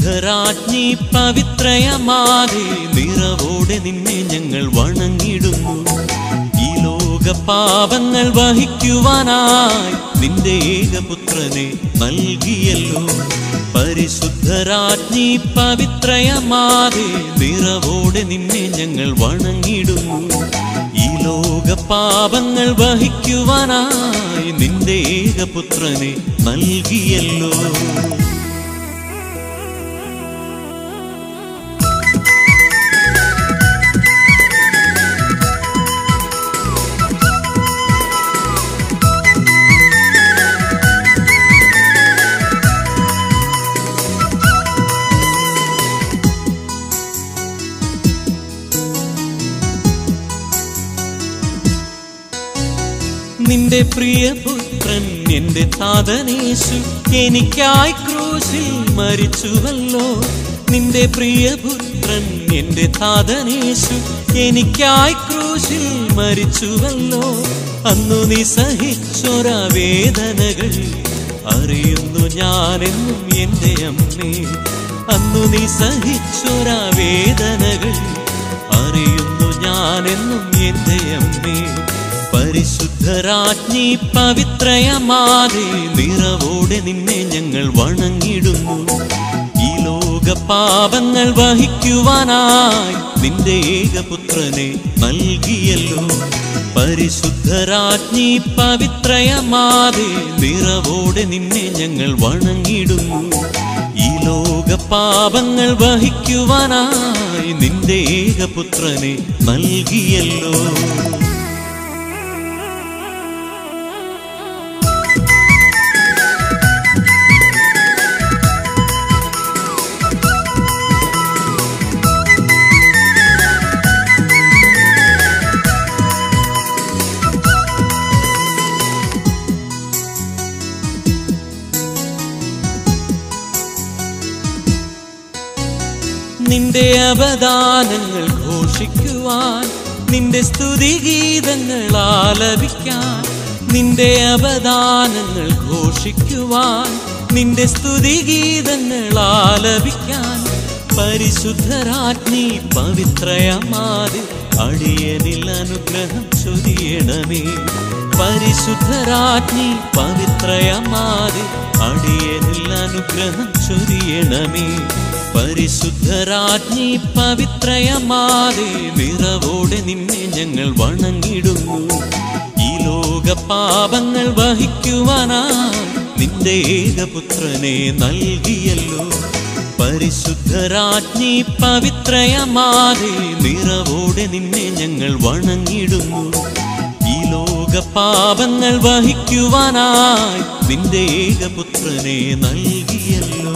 പരിശുദ്ധരാജ്ഞി പവിത്രയമാതെ നിറവോടെ നിന്നെ ഞങ്ങൾ വണങ്ങിടുന്നു ഈ ലോക പാപങ്ങൾ വഹിക്കുവാനായി നിന്റെ ഏകപുത്രനെ നൽകിയല്ലോ പരിശുദ്ധരാജ്ഞി പവിത്രയമാതെ നിറവോടെ നിന്നെ ഞങ്ങൾ വണങ്ങിടുന്നു ഈ ലോക പാപങ്ങൾ വഹിക്കുവാനായി നിന്റെ ഏകപുത്രനെ നൽകിയല്ലോ നിന്റെ പ്രിയപുത്രൻ എന്റെ താതനേശു എനിക്കായി ക്രൂശിൽ മരിച്ചുവല്ലോ നിന്റെ പ്രിയപുത്രൻ എന്റെ താതനേശു എനിക്കായി ക്രൂശിൽ മരിച്ചുവല്ലോ അന്നു നീ സഹിച്ചൊര വേദനകൾ അറിയുന്നു ഞാനെന്നും എന്റെ അമ്മേ അന്നു നീ സഹിച്ചൊര വേദനകൾ അറിയുന്നു ഞാനെന്നും എന്റെ അമ്മേ പരിശുദ്ധരാജ്ഞി പവിത്രയമാതെ നിറവോടെ നിന്നെ ഞങ്ങൾ വണങ്ങിടുന്നു ഈ ലോക പാപങ്ങൾ വഹിക്കുവാനായി നിന്റെ ഏകപുത്രനെ നൽകിയല്ലോ പരിശുദ്ധരാജ്ഞി പവിത്രയമാതെ നിറവോടെ നിന്നെ ഞങ്ങൾ വണങ്ങിടുന്നു ഈ ലോക പാപങ്ങൾ വഹിക്കുവാനായി നിന്റെ ഏകപുത്രനെ നൽകിയല്ലോ നിന്റെ അവദാനങ്ങൾ ഘോഷിക്കുവാൻ നിന്റെ സ്തുതിഗീതങ്ങൾ ആലപിക്കാൻ നിന്റെ അവദാനങ്ങൾ ഘോഷിക്കുവാൻ നിന്റെ സ്തുതിഗീതങ്ങൾ ആലപിക്കാൻ പരിശുദ്ധരാജ്ഞി പവിത്രയമാതി അടിയനിൽ അനുഗ്രഹം ചൊരിയണമേ പരിശുദ്ധരാജ്ഞി പവിത്രയമാതി അടിയനിൽ അനുഗ്രഹം ചൊരിയണമേ പരിശുദ്ധരാജ്ഞി പവിത്രയമാതെ നിറവോടെ നിന്നെ ഞങ്ങൾ വണങ്ങിടുന്നു ഈ ലോക പാപങ്ങൾ വഹിക്കുവാനായി നിന്റെ ഏകപുത്രനെ നൽകിയല്ലോ പരിശുദ്ധരാജ്ഞി പവിത്രയമാതെ നിറവോടെ നിന്നെ ഞങ്ങൾ വണങ്ങിടുന്നു ഈ ലോക പാപങ്ങൾ വഹിക്കുവാനായി നിന്റെ ഏകപുത്രനെ നൽകിയല്ലോ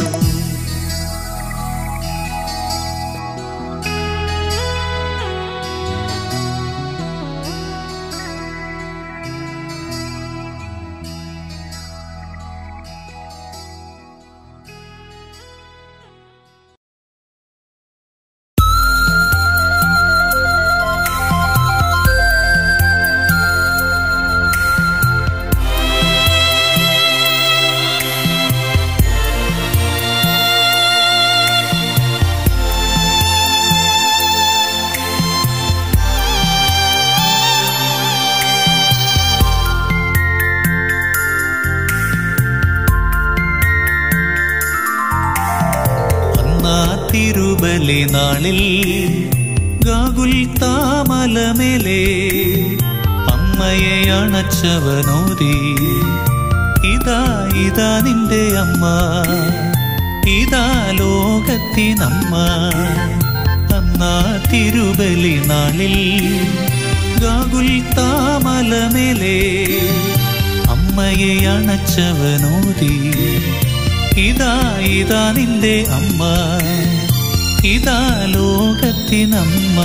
അന്നാ തിരുബലി നാളിൽ ഗാകുൽ താമലമേലെ അമ്മയെ അണച്ചവനോരി ഇതാ ഇതാ നിന്റെ അമ്മ ഇതാ ലോകത്തിനമ്മ അന്നാ തിരുബലി നാളിൽ ഗാകുൽ താമലമേലെ അമ്മയെ അണച്ചവനോരി ഇതാ ഇതാ നിന്റെ അമ്മ ഇതാ ലോകത്തിനമ്മ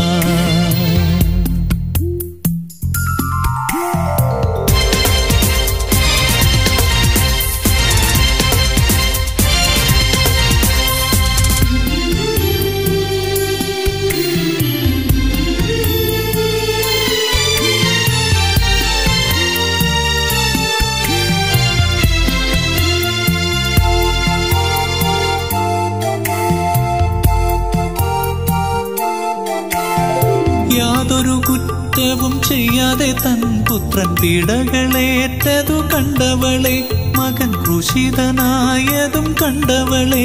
യാതൊരു കുറ്റവും ചെയ്യാതെ തൻ പുത്രൻ പീഡകളേറ്റതു കണ്ടവളെ മകൻ ക്രൂശിതനായതും കണ്ടവളെ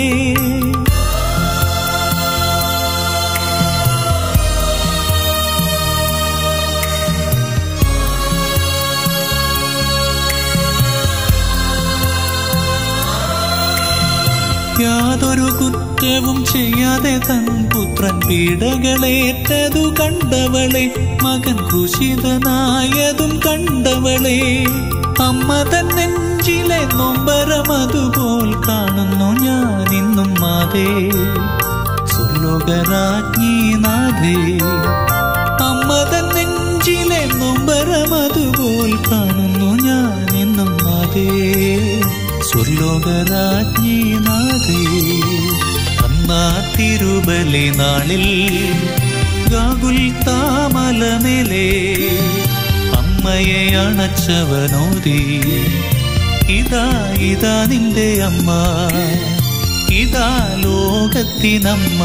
യാതൊരു കുറ്റവും ചെയ്യാതെ തൻ പുത്രൻ പീഡകളേറ്റതു കണ്ടവളെ മകൻ ക്രൂശിതനായതും കണ്ടവളെ അമ്മ തൻ നെഞ്ചിലെ നൊമ്പരം അതുപോൽ കാണുന്നു ഞാൻ ഇന്നും മാതേ സ്വർലോകരാജ്ഞി നാഥേ അമ്മ തൻ നെഞ്ചിലെ നൊമ്പരം അതുപോൽ കാണുന്നു ഞാൻ ഇന്നും മാതേ സ്വർലോകരാജ്ഞി നാഥേ അന്നാ തിരുബലി നാളിൽ ഗാകുൽ താമലമേലേ അമ്മയെ അണച്ചവനോതി ഇതാ ഇതാ നിന്റെ അമ്മ ഇതാ ലോകത്തിനമ്മ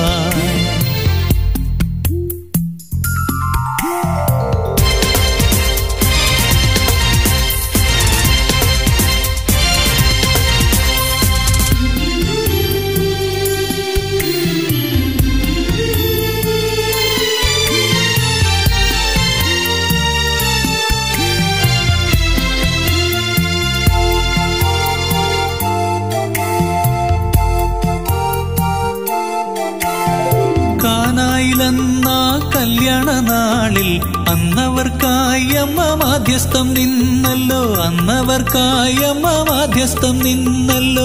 കാനായിലെന്ന കല്യാണ നാളിൽ അന്നവർക്കായി അമ്മ മാധ്യസ്ഥം നിന്നല്ലോ അന്നവർക്കായി അമ്മ മാധ്യസ്ഥം നിന്നല്ലോ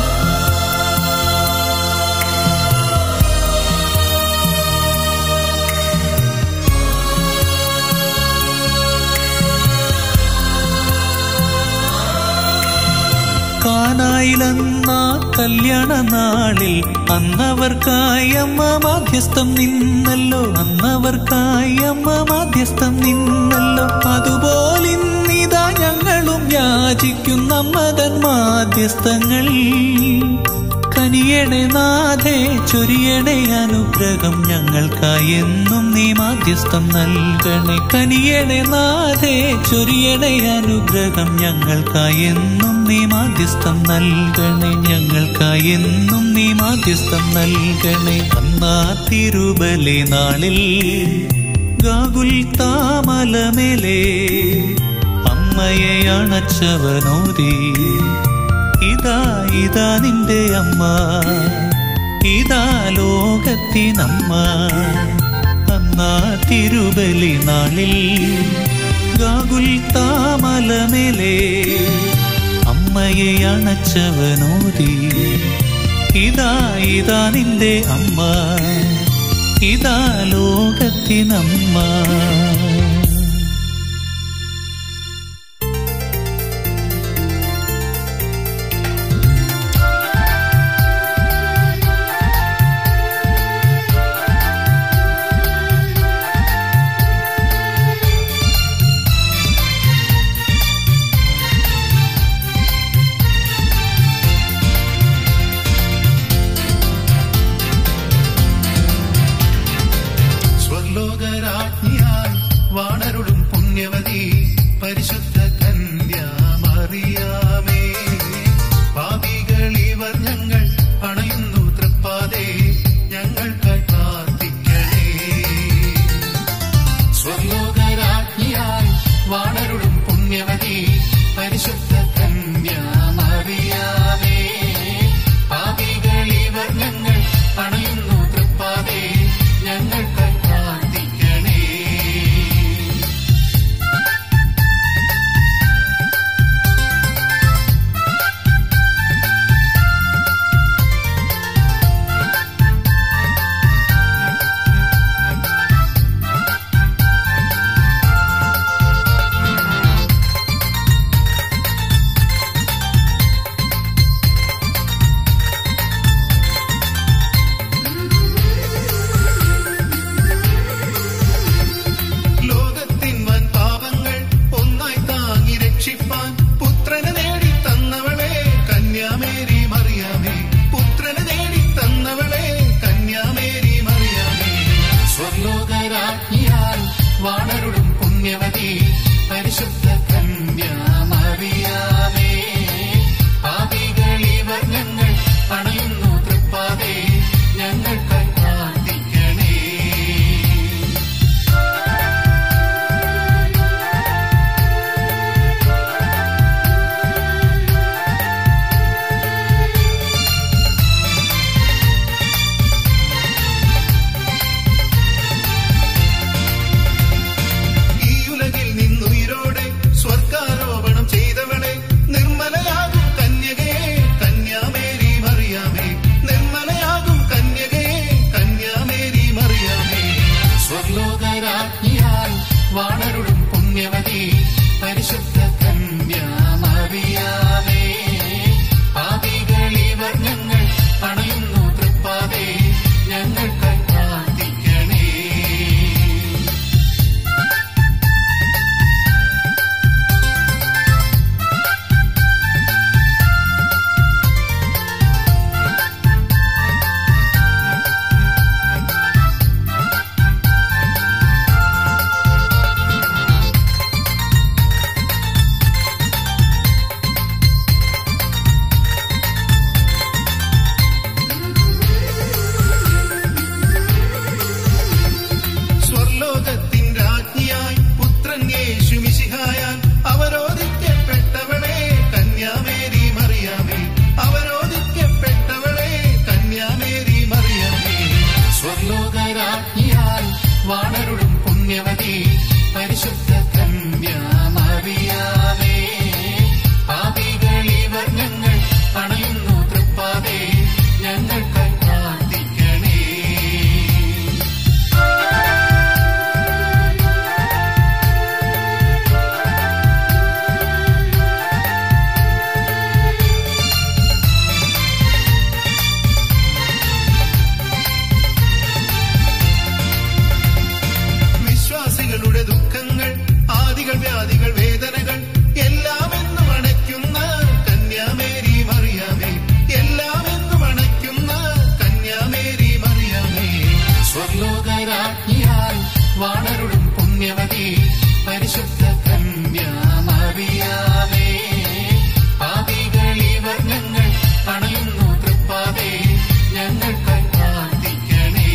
കാനായിലെന്ന കല്യാണ നാളിൽ അന്നവർക്കായി അമ്മ മാധ്യസ്ഥം നിന്നല്ലോ അന്നവർക്കായി അമ്മ മാധ്യസ്ഥം നിന്നല്ലോ അതുപോലിന്നിതാ ഞങ്ങളും യാചിക്കുന്ന അമ്മതൻ മാധ്യസ്ഥങ്ങൾ കനിയണേ നാഥേ ചൊരിയണേ അനുഗ്രഹം ഞങ്ങൾക്കായി എന്നും നീ മാധ്യസ്ഥം നൽകണേ കനിയണേ നാഥേ ചൊരിയണേ അനുഗ്രഹം ഞങ്ങൾക്കായി എന്നും നീ മാധ്യസ്ഥം നൽകണേ ഞങ്ങൾക്കായി എന്നും നീ മാധ്യസ്ഥം നൽകണേ അന്നാ തിരുബലി നാളിൽ ഗാകുൽ താമലമേലേ അമ്മയെ അണച്ചവനോതി ഇതാ ഇതാ നിന്റെ അമ്മ ഇതാ ലോകത്തിനമ്മ അന്നാ തിരുബലി നാളിൽ ഗാകുൽ താമലമേലേ അമ്മയെ അണച്ചവനോതി ഇതാ ഇതാ നിന്റെ അമ്മ ഇതാ ലോകത്തിനമ്മ സ്വർലോകരാജ്ഞിയായി വാണരുളും പുണ്യവതി പരിശുദ്ധ കന്യാമറിയാമേ പാപികൾ ഇവർ ഞങ്ങൾ അണയുന്നു തൃപ്പാതെ ഞങ്ങൾക്കായി പ്രാർത്ഥിക്കണേ സ്വർലോകരാജ്ഞിയായി വാണരുളും പുണ്യവതി പരിശുദ്ധ കന്യാമറിയാമേ പാപികൾ ഇവർ ഞങ്ങൾ അണയുന്നു തൃപ്പാതെ ഞങ്ങൾക്കായി പ്രാർത്ഥിക്കണേ വാണരുളും പുണ്യവതി പരിശുദ്ധ കന്യാമറിയാമേ പാപികളിവർ ഞങ്ങൾ അണയുന്നു തൃപ്പാതെ ഞങ്ങൾക്കായി പ്രാർത്ഥിക്കണേ ഈ ഉലകിൽ നിന്നുയിരോടെ സ്വർഗാരോപണം ചെയ്തവളെ നിർമ്മലയാകും കന്യകയെ കന്യാമേരി മറിയാമേ നിർമ്മലയാകും കന്യകയെ കന്യാമേരി മറിയാമേ സ്വർലോകരാജ്ഞിയായി വാണരുളും പുണ്യവതി പരിശുദ്ധ കന്യാമറിയാമേ പാപികളിവർ ഞങ്ങൾ അണയുന്നു തൃപ്പാതെ ഞങ്ങൾക്കായി പ്രാർത്ഥിക്കണേ സ്വർലോകത്തിൻ രാജ്ഞിയായി പുത്രൻ യേശു മിശിഹായാൽ അവരോധിക്കപ്പെട്ടവളെ കന്യാമേരി മറിയാമേ അവരോധിക്കപ്പെട്ടവളെ കന്യാമേരി മറിയാമേ സ്വർലോകരാജ്ഞിയായി വാണരുളും പുണ്യവതി പരിശുദ്ധ കന്യാമറിയാമേ പാപികളിവർ ഞങ്ങൾ അണയുന്നു തൃപ്പാതെ ഞങ്ങൾക്കായി പ്രാർത്ഥിക്കണേ വിശ്വാസികളുടെ ദുഃഖങ്ങൾ ആദികൾ വ്യാധികൾ വേദനകൾ എല്ലാം എന്നും അണയ്ക്കുന്ന കന്യാമേരി മറിയാമേ എല്ലാം എന്നും അണയ്ക്കുന്ന കന്യാമേരി മറിയാമേ സ്വർലോകരാജ്ഞിയായി വാണരുളും പുണ്യവതി പരിശുദ്ധ കന്യാമറിയാമേ പാപികളിവർ ഞങ്ങൾ അണയുന്നു തൃപ്പാതെ ഞങ്ങൾക്കായി പ്രാർത്ഥിക്കണേ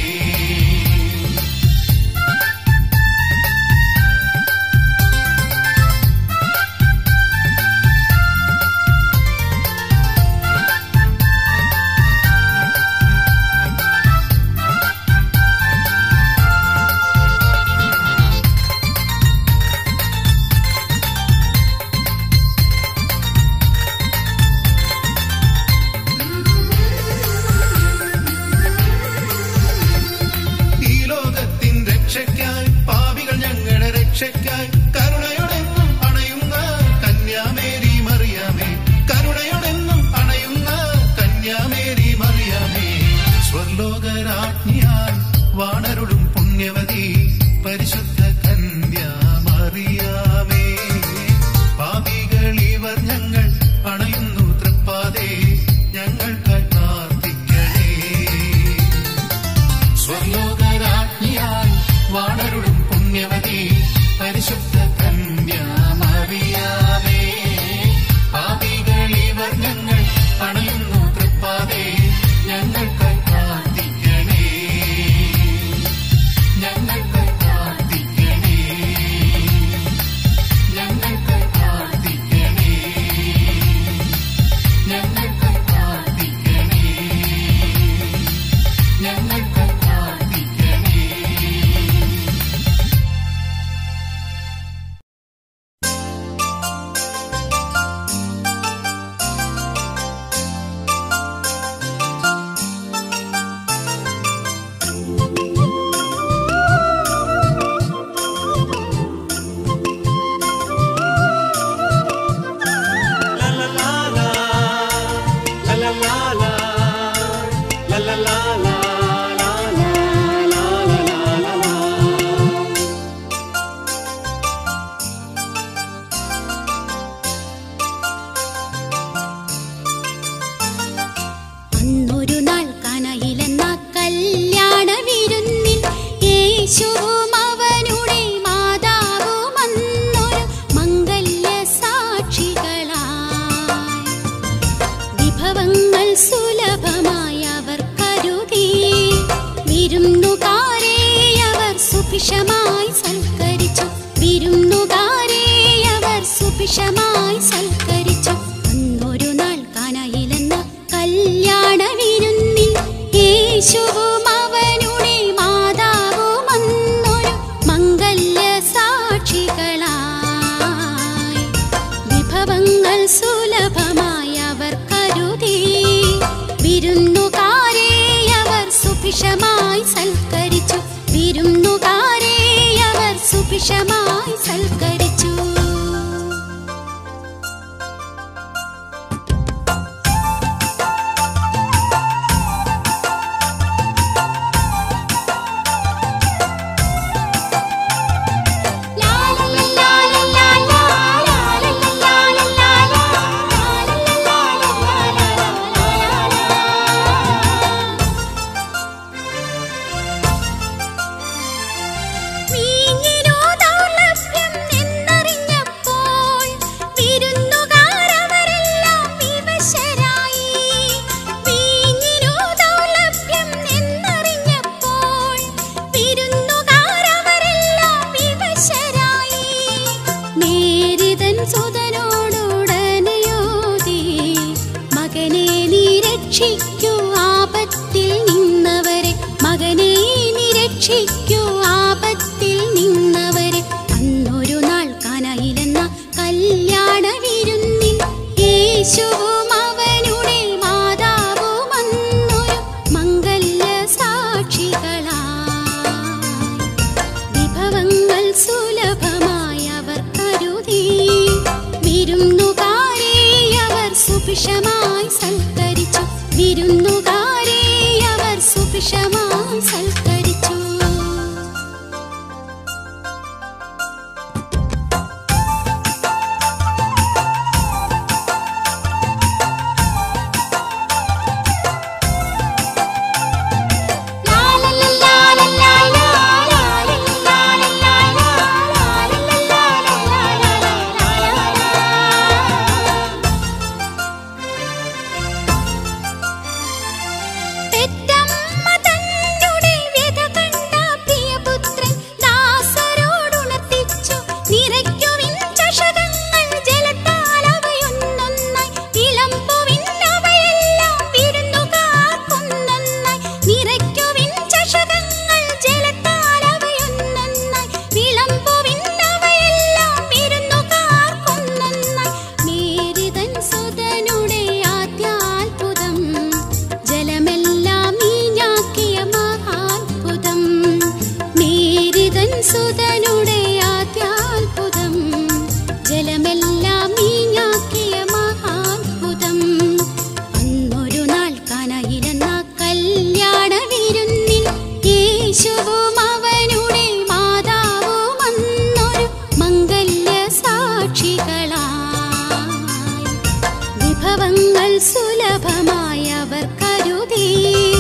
ഈ ലോകത്തിൻ രക്ഷയ്ക്കായി പാപികൾ ഞങ്ങളുടെ രക്ഷയ്ക്കായി കരുണയോടെന്നും അണയുന്ന കന്യാമേരി മറിയാമേ കരുണയോടെന്നും അണയുന്ന കന്യാമേരി മറിയാമേ സ്വർലോകരാജ്ഞിയായി വാണരുളും പുണ്യവതി പരിശുദ്ധ കന്യാമറിയാമേ പാപികളിവർ ഞങ്ങൾ അണയുന്നു തൃപ്പാതെ ഞങ്ങൾക്കായി പ്രാർത്ഥിക്കണേ സ്വർലോകരാജ്ഞിയായി വാണരുളും പുണ്യവതി പരിശുദ്ധ കന്യാമറിയാമേ പാപികളിവർ ഞങ്ങൾ അണയുന്നു തൃപ്പാതെ ഞങ്ങൾക്കായി പ്രാർത്ഥിക്കണേ ഞങ്ങൾക്കായി പ്രാർത്ഥിക്കണേ സുഭിക്ഷമായി സൽക്കരിച്ചു വിരുന്നുകാരെ അവർ സുഭിക്ഷമായി സൽക്കരിച്ചു അന്നൊരു നാൾ കാനയിലെന്ന കല്യാണ വിരുന്നിൽ യേശുവും അവനുടെ മാതാവും അന്നൊരു മംഗല്യ സാക്ഷികളായി വിഭവങ്ങൾ സുലഭമായി അവർ കരുതി വിരുന്നുകാരെ അവർ സുഭിക്ഷമായി സൽക്കരിച്ചു വിരുന്നുകാരെ അവർ സുഭിക്ഷമായി സൽക്കരിച്ചു വീഞ്ഞിനു ദൗർലഭ്യം എന്നറിഞ്ഞപ്പോൾ വിരുന്നുകാരവരെല്ലാം വിവശരായി. വീഞ്ഞിനു ദൗർലഭ്യം എന്നറിഞ്ഞപ്പോൾ വിരുന്നുകാരവരെല്ലാം വിവശരായി. നേരിതൻ സുതനോടുടനെയോതി മകനെ നീ രക്ഷിക്കൂ ആപത്തിൽ നിന്നവരെ മകനെ നീ രക്ഷിക്കൂ ആപത്തിൽ നിന്നവരെ അന്നൊരു നാൾ കാനയിലെന്ന കല്യാണ വിരുന്നിൽ യേശുവും അവനുടെ മാതാവും അന്നൊരു മംഗല്യ സാക്ഷികളായി വിഭവങ്ങൾ സുലഭമായി അവർ കരുതി വിരുന്നുകാരെ അവർ സുഭിക്ഷമായി സൽക്കരിച്ചു വിരുന്നുകാരെ അവർ സുഭിക്ഷമായി സൽക്കരിച്ചു പെറ്റമ്മ തന്നുടെ വ്യഥ കണ്ട പ്രിയപുത്രൻ ദാസരോടുണർത്തിച്ചു നിറയ്ക്കുവിൻ ചഷകങ്ങൾ ജലത്താൽ അവയൊന്നൊന്നായി വിളമ്പുവിൻ അവയെല്ലാം വിരുന്നുകാർക്കൊന്നൊന്നായി നിറയ്ക്കുവിൻ ചഷകങ്ങൾ ജലത്താൽ അവയൊന്നൊന്നായി വിളമ്പുവിൻ അവയെല്ലാം വിരുന്നുകാർക്കൊന്നൊന്നായി മേരിതൻ സുതനുടെ ആദ്യാത്ഭുതം ജലമെല്ലാം മീഞ്ഞാക്കിയ മഹാത്ഭുതം മേരിതൻ സുതനുടെ ആദ്യാത്ഭുതം ജലമെല്ലാം മീഞ്ഞാക്കിയ മഹാത്ഭുതം അന്നൊരു നാൾ കാനയിലെന്ന കല്യാണ വിരുന്നിൽ യേശുവും അവനുടെ മാതാവും അന്നൊരു മംഗല്യ സാക്ഷികളായി വിഭവങ്ങൾ സുലഭമായി അവർ കരുതി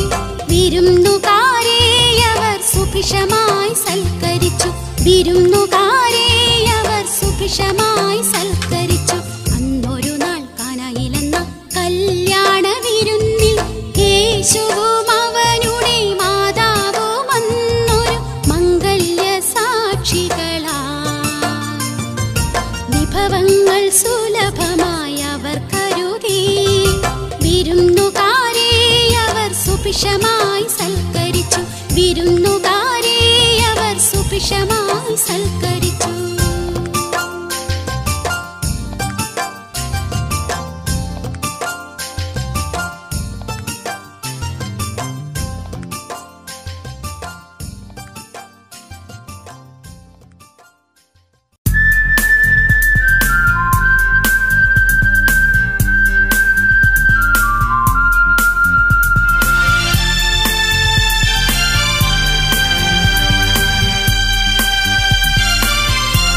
വിരുന്നുകാരെ അവർ സുഭിക്ഷമായി സൽക്കരിച്ചു വിരുന്നുകാരെ അവർ സുഭിക്ഷമായി സൽക്കരിച്ചു അന്നൊരു നാൾ കാനയിലെന്ന കല്യാണ വിരുന്നിൽ യേശുവും അവനുടെ മാതാവും അന്നൊരു മംഗല്യ സാക്ഷികളായി വിഭവങ്ങൾ സുലഭമായി അവർ കരുതി വിരുന്നുകാരെ അവർ സുഭിക്ഷമായി സൽക്കരിച്ചു വിരുന്നുകാരെ അവർ സുഭിക്ഷമായി സൽക്കരിച്ചു യേശുവേ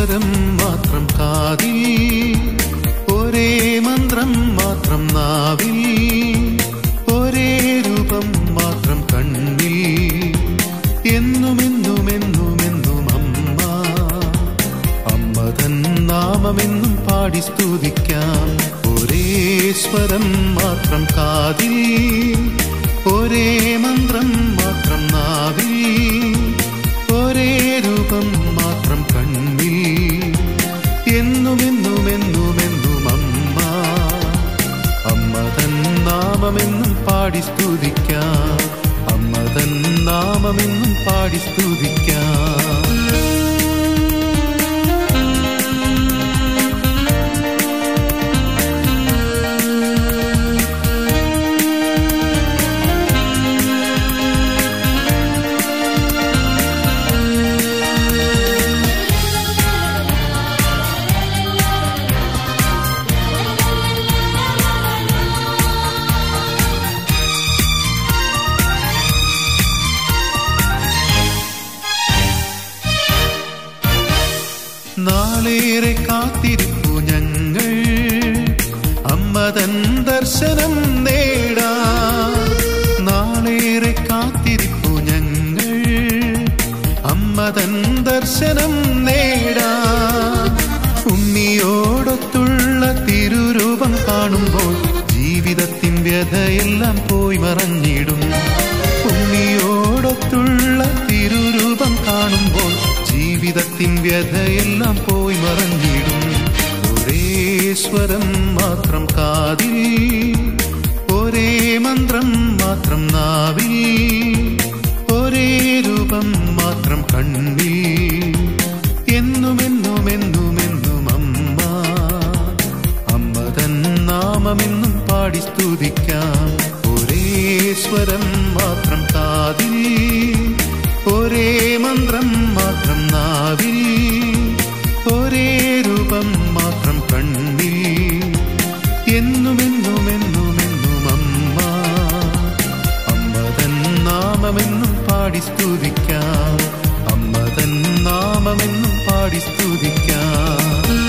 സ്വരം മാത്രം കാതിൽ ഒരേ മന്ത്രം മാത്രം നാവിൽ ഒരേ രൂപം മാത്രം കണ്ണിൽ എന്നുമെന്നുമെന്നുമെന്നും അമ്മ അമ്മ തൻ നാമമെന്നും പാടി സ്തുതിക്കാം ഒരേ സ്വരം മാത്രം കാതിൽ ഒരേ മന്ത്രം മാത്രം നാവിൽ ഒരേ രൂപം മാത്രം കണ്ണിൽ എന്നുമെന്നുമെന്നുമെന്നും അമ്മ അമ്മ തൻ നാമമെന്നും പാടി സ്തുതിക്കാം അമ്മ തൻ നാമമെന്നും പാടി സ്തുതിക്കാം നാളേറെ കാത്തിരിപ്പു ഞങ്ങൾ അമ്മതൻ ദർശനം നേടാ നാളേറെ കാത്തിരിപ്പു ഞങ്ങൾ അമ്മതൻ ദർശനം നേടാ ഉണ്ണിയോടൊത്തുള്ള തിരുരൂപം കാണുമ്പോൾ ജീവിതത്തിൻ വ്യഥയെല്ലാം പോയി മറഞ്ഞിടും ഉണ്ണിയോടൊത്തുള്ള തിരുരൂപം കാണുമ്പോൾ ജീവിതത്തിൻ വ്യഥയെല്ലാം പോയി മറഞ്ഞിടും ഒരേ സ്വരം മാത്രം കാതിൽ ഒരേ മന്ത്രം മാത്രം നാവിൽ ഒരേ രൂപം മാത്രം കണ്ണിൽ എന്നുമെന്നുമെന്നുമെന്നും അമ്മ അമ്മ തൻ നാമമെന്നും പാടി സ്തുതിക്കാം ഒരേ സ്വരം മാത്രം കാതിൽ ഒരേ മന്ത്രം മാത്രം നാവിൽ ഒരേ രൂപം മാത്രം കണ്ണിൽ എന്നുമെന്നുമെന്നുമെന്നും അമ്മ അമ്മ തൻ നാമമെന്നും പാടി സ്തുതിക്കാം അമ്മ തൻ നാമമെന്നും പാടി സ്തുതിക്കാം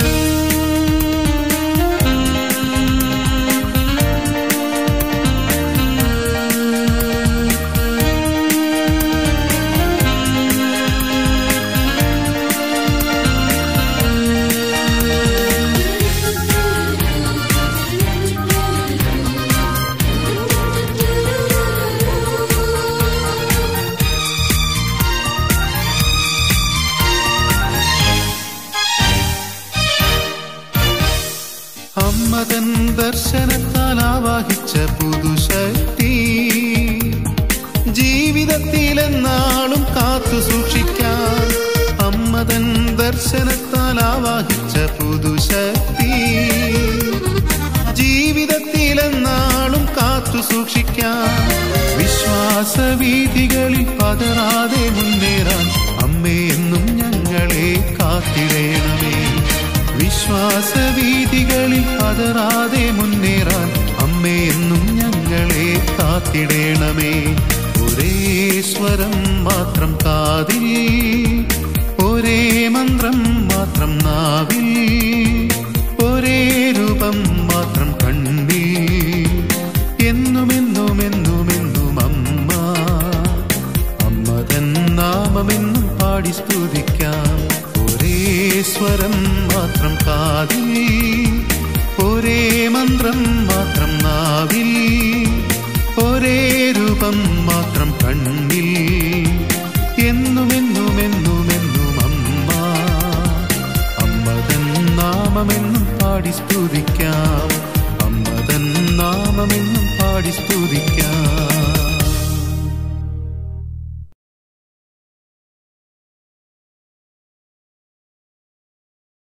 അമ്മതൻ ദർശനത്താൽ ആവാഹിച്ച പുതുശക്തി ജീവിതത്തിലെന്നാളും കാത്തു സൂക്ഷിക്കാൻ അമ്മതൻ ദർശനത്താൽ ആവാഹിച്ച പുതുശക്തി ജീവിതത്തിലെന്നാളും കാത്തു സൂക്ഷിക്കാൻ വിശ്വാസവീതികളിൽ പതറാതെ മുന്നേറാൻ അമ്മയെന്നും ഞങ്ങളെ കാത്തിടേണമേ വിശ്വാസവീതികളിൽ പതറാതെ മുന്നേറാൻ അമ്മയെന്നും ഞങ്ങളെ കാത്തിടേണമേ ഒരേ സ്വരം മാത്രം കാതിൽ ഒരേ മന്ത്രം മാത്രം നാവിൽ ഒരേ രൂപം മാത്രം കണ്ണിൽ എന്നുമെന്നുമെന്നുമെന്നും അമ്മ അമ്മ തൻ നാമമെന്നും പാടി സ്തുതിക്കാം ഒരേ സ്വരം മാത്രം കാതിൽ ഒരേ മന്ത്രം മാത്രം നാവിൽ ഒരേ രൂപം മാത്രം കണ്ണിൽ എന്നുമെന്നുമെന്നുമെന്നും അമ്മ അമ്മ തൻ നാമമെന്നും പാടി സ്തുതിക്കാം അമ്മ തൻ നാമമെന്നും പാടി സ്തുതിക്കാം